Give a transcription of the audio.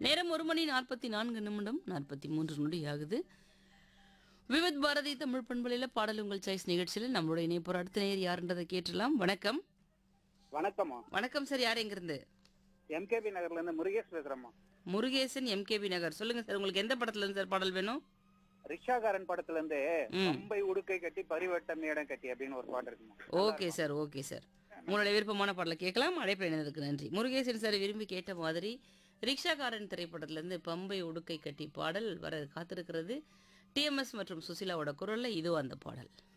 நேரம் ஒரு மணி நாற்பத்தி நான்கு நிமிடம் நாற்பத்தி மூன்று நொடி ஆகுது விவித் பாரதி தமிழ் பண்பலையில் பாடல் உங்கள் சாய்ஸ் நிகழ்ச்சியில் நம்மளுடைய இணைப்போர் அடுத்த நேர் யாருன்றதை கேட்டுடலாம் வணக்கம் வணக்கம்மா வணக்கம் சார் யார் எங்கிருந்து எம்கேபி நகர்ல இருந்து முருகேஷ் பேசுறேம்மா முருகேசன் எம்கேபி நகர் சொல்லுங்க சார் உங்களுக்கு எந்த படத்துல இருந்து சார் பாடல் வேணும் ரிக்ஷாக்காரன் படத்துல இருந்து ம். பம்பை உடுக்கை கட்டி பரிவட்ட மேடம் கட்டி அப்படின்னு ஒரு பாட்டு இருக்குமா ஓகே சார் ஓகே சார் உங்களுடைய விருப்பமான பாடலை கேட்கலாம் அழைப்பு இணைந்ததுக்கு நன்றி முருகேசன் சார் விரும்பி கேட்ட மாதிரி ரிக்ஷாக்காரன் திரைப்படத்திலிருந்து பம்பை உடுக்கை கட்டி பாடல் வர காத்திருக்கிறது டிஎம்எஸ் மற்றும் சுசிலாவோட குரல்ல இதோ அந்த பாடல்